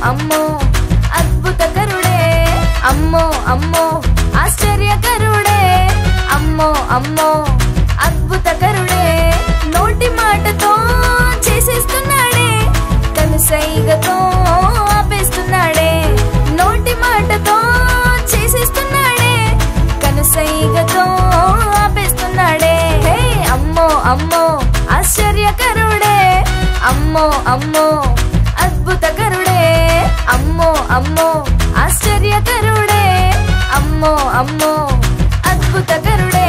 అమ్మో అద్భుతకరుడే అమ్మో అమ్మో ఆశ్చర్యకరుడే అమ్మో అమ్మో అద్భుతకరుడే నోటి మాటతో చేసేస్తున్నాడే కనుసైగతో ఆపేస్తున్నాడే నోటి మాటతో చేసేస్తున్నాడే కనుసైగతో ఆపేస్తున్నాడే హే అమ్మో అమ్మో ఆశ్చర్యకరుడే అమ్మో అమ్మో అద్భుతకరుడే అమ్మో అమ్మో ఆశ్చర్యకరుడే అమ్మో అమ్మో అద్భుతకరుడే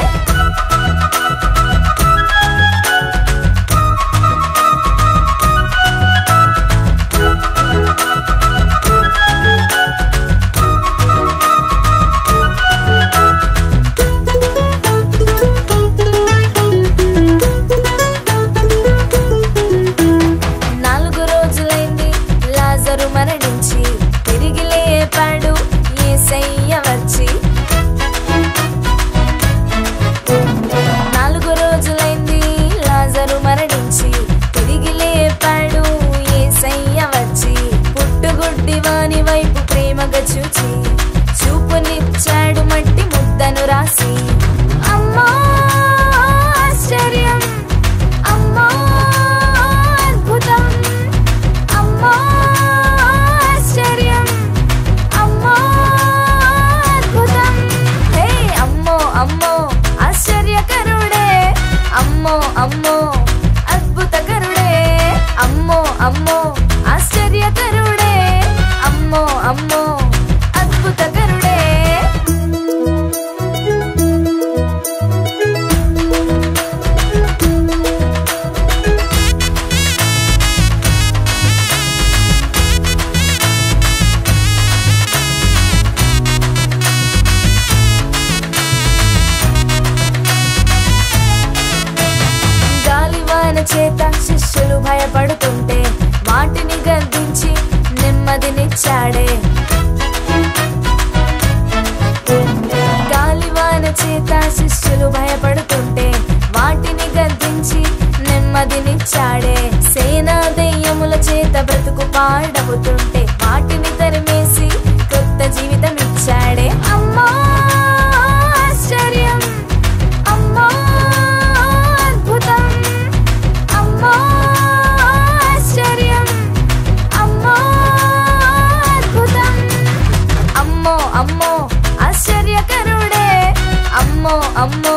నాలుగు రోజులైంది లాజరు మరణించి తిరిగి లేపాడు ఏసయ్య వచ్చి నాలుగు రోజులైంది లాజరు మరణించి తిరిగి లేపాడు ఏసయ్య వచ్చి పుట్టుగుడ్డి వాని వైపు ప్రేమగా చూచి చూపునిచ్చాడు మట్టి ముద్దను రాసి అమ్మా ఆశ్చర్యం అమ్మా అద్భుతం అమ్మా ఆశ్చర్యం అమ్మా అద్భుతం హే అమ్మో అమ్మో ఆశ్చర్యకరుడే అమ్మో అమ్మో అద్భుతకరుడే అమ్మో అమ్మో ఆశ్చర్యకరుడే అమ్మో అమ్మో అద్భుతకరుడే గాలివాన చేత శిష్యులు భయపడుతుంటే వాటిని గద్దించి నెమ్మదినిచ్చాడే గాలివాన చేత శిష్యులు భయపడుతుంటే వాటిని గద్దించి నెమ్మదినిచ్చాడే సేనా దెయ్యముల చేత బ్రతుకు పాడవుతుంటే వాటిని తరిమేసి కొత్త జీవితం ఇచ్చాడే అమ్మా ఆశ్చర్యం అమ్మా అద్భుతం అమ్మా ఆశ్చర్యం అమ్మా అద్భుతం అమ్మో అమ్మో ఆశ్చర్యకరుడే అమ్మో అమ్మో